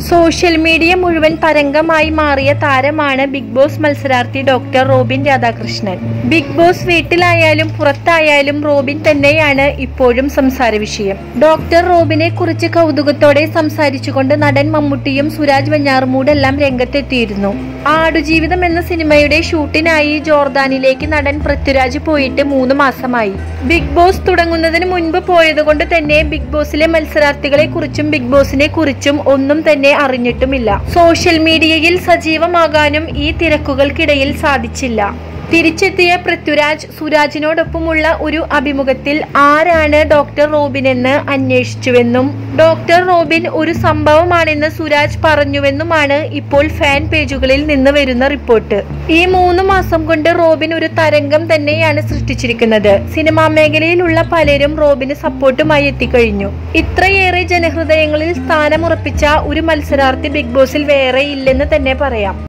social media മുഴുവൻ തരംഗമായി മാറിയ താരമാണ് ബിഗ് ബോസ് മത്സരാർത്ഥി doctor Robin Radhakrishnan Bigg Boss വീട്ടിലായാലും പുറത്തായാലും റോബിൻ തന്നെയാണ് ഇപ്പോഴും സംസാര വിഷയം ഡോക്ടർ റോബിനെ കുറിച്ച് കൗതുകത്തോടെ സംസാരിച്ചുകൊണ്ട് നടൻ മമ്മൂട്ടിയും സുരാജ് വെഞ്ഞാറുമൂടെല്ലാം രംഗത്തെത്തിയിരുന്നു ആടുജീവിതം എന്ന സിനിമയുടെ ഷൂട്ടിനായി ജോർദാനിലേക്ക് നടൻ പൃഥ്വിരാജ് പോയിട്ട് മൂന്ന് മാസമായി ബിഗ് ബോസ് തുടങ്ങുന്നതിന് മുൻപ് പോയതുകൊണ്ട് തന്നെ ബിഗ് ബോസിലെ മത്സരാർത്ഥികളെ കുറിച്ചും ബിഗ് ബോസിനെ കുറിച്ചും ഒന്നും തന്നെ അറിഞ്ഞിട്ടുമില്ല സോഷ്യൽ മീഡിയയിൽ സജീവമാകാനും ഈ തിരക്കുകൾക്കിടയിൽ സാധിച്ചില്ല തിരിച്ചെത്തിയ പൃഥ്വിരാജ് സുരാജിനോടൊപ്പമുള്ള ഒരു അഭിമുഖത്തിൽ ആരാണ് ഡോക്ടർ റോബിൻ എന്ന് അന്വേഷിച്ചുവെന്നും ഡോക്ടർ റോബിൻ ഒരു സംഭവമാണെന്ന് സുരാജ് പറഞ്ഞുവെന്നുമാണ് ഇപ്പോൾ ഫാൻ പേജുകളിൽ നിന്ന് വരുന്ന റിപ്പോർട്ട് ഈ മൂന്ന് മാസം കൊണ്ട് റോബിൻ ഒരു തരംഗം തന്നെയാണ് സൃഷ്ടിച്ചിരിക്കുന്നത് സിനിമാ മേഖലയിലുള്ള പലരും റോബിന് സപ്പോർട്ടുമായി എത്തിക്കഴിഞ്ഞു ഇത്രയേറെ ജനഹൃദയങ്ങളിൽ സ്ഥാനമുറപ്പിച്ച ഒരു മത്സരാർത്ഥി ബിഗ് ബോസിൽ വേറെ ഇല്ലെന്ന് തന്നെ പറയാം